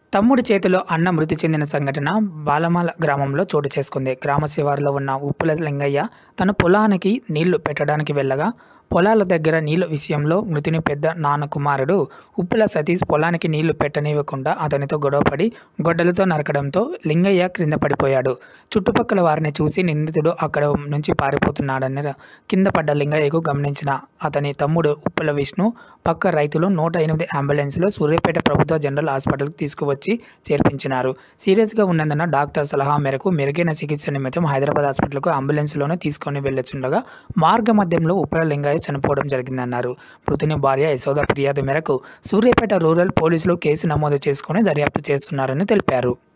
తమ్ముడి చేతిలో అన్న మృతి చెందిన సంఘటన బాలమాల గ్రామంలో చోటు చేసుకుంది గ్రామ శివారులో ఉన్న ఉప్పుల లింగయ్య తన పొలానికి నీళ్లు పెట్టడానికి వెళ్ళగా పొలాల దగ్గర నీళ్ల విషయంలో మృతిని పెద్ద నాన్న కుమారుడు ఉప్పుల సతీష్ పొలానికి నీళ్లు పెట్టనివ్వకుండా అతనితో గొడవపడి గొడ్డలతో నరకడంతో లింగయ్య క్రింద పడిపోయాడు చుట్టుపక్కల వారిని చూసి నిందితుడు అక్కడ నుంచి పారిపోతున్నాడని కింద పడ్డ లింగయ్యకు గమనించిన అతని తమ్ముడు ఉప్పుల విష్ణు పక్క రైతులు నూట ఎనిమిది అంబులెన్స్లో సూర్యాపేట ప్రభుత్వ జనరల్ హాస్పిటల్కి తీసుకువచ్చి చేర్పించినారు సీరియస్గా ఉన్నందున డాక్టర్ సలహా మేరకు మెరుగైన చికిత్స నిమిత్తం హైదరాబాద్ హాస్పిటల్కు అంబులెన్స్లోనే తీసుకొని వెళ్తుండగా మార్గ మధ్యంలో ఉప్పల లింగయ్య చనిపోవడం జరిగిందన్నారు మృతుని భార్య యశోద ఫిర్యాదు మేరకు సూర్యాపేట రూరల్ పోలీసులు కేసు నమోదు చేసుకుని దర్యాప్తు చేస్తున్నారని తెలిపారు